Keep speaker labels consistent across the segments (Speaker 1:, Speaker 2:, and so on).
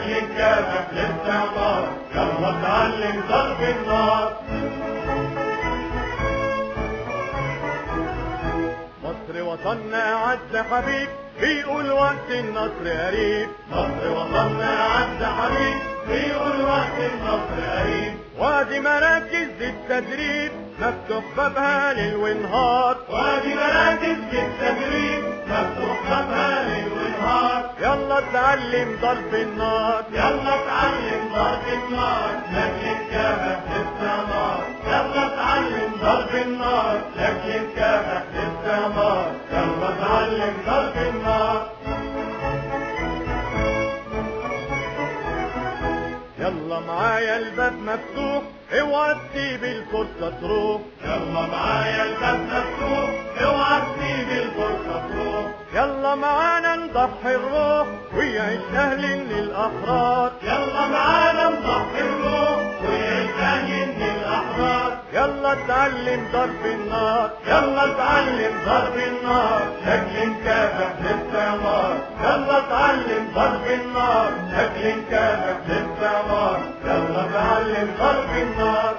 Speaker 1: لاجل الكافح للاستعمار يلا اتعلم ضرب النار مصر وطننا أعز حبيب بيقول وقت النصر قريب مصر وطننا أعز حبيب بيقول وقت النصر قريب وادي مراكز التدريب مفتوح بابها ليل ونهار وادي مراكز التدريب مفتوح بابها ليل ونهار يلا اتعلم ضرب النار يلا اتعلم ضرب النار لاجل الكافح للاستعمار يلا اتعلم ضرب النار لاجل الكافح للاستعمار يلا اتعلم ضرب النار يلا معايا الباب مفتوح اوعى تسيب الفرصة تروح يلا معايا الباب مفتوح اوعى تسيب الفرصة تروح يلا معانا نضحي الروح ويعيش اهل للاحرار يلا معانا نضحي الروح ويعيش اهل للاحرار يلا اتعلم ضرب النار يلا اتعلم ضرب النار لاجل نكافح للاستعمار يلا اتعلم ضرب النار لاجل نكافح للاستعمار يلا اتعلم ضرب النار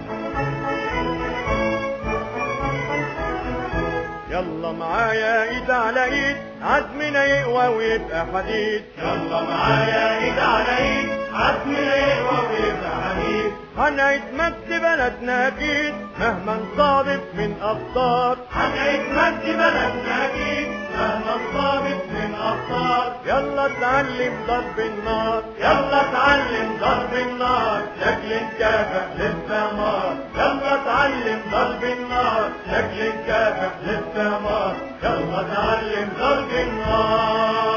Speaker 1: يلا معايا ايد على ايد عزمنا يقوى ويبقى حديد يلا معايا ايد على ايد عزمنا يقوى ويبقى حديد هنعيد مجد بلدنا اكيد مهما انصابت من اخطار هنعيد مجد بلدنا اكيد مهما انصابت من اخطار يلا اتعلم ضرب النار يلا اتعلم ضرب النار لاجل نكافح للاستعمار يلا اتعلم ضرب النار لاجل نكافح للاستعمار يلا اتعلم ضرب النار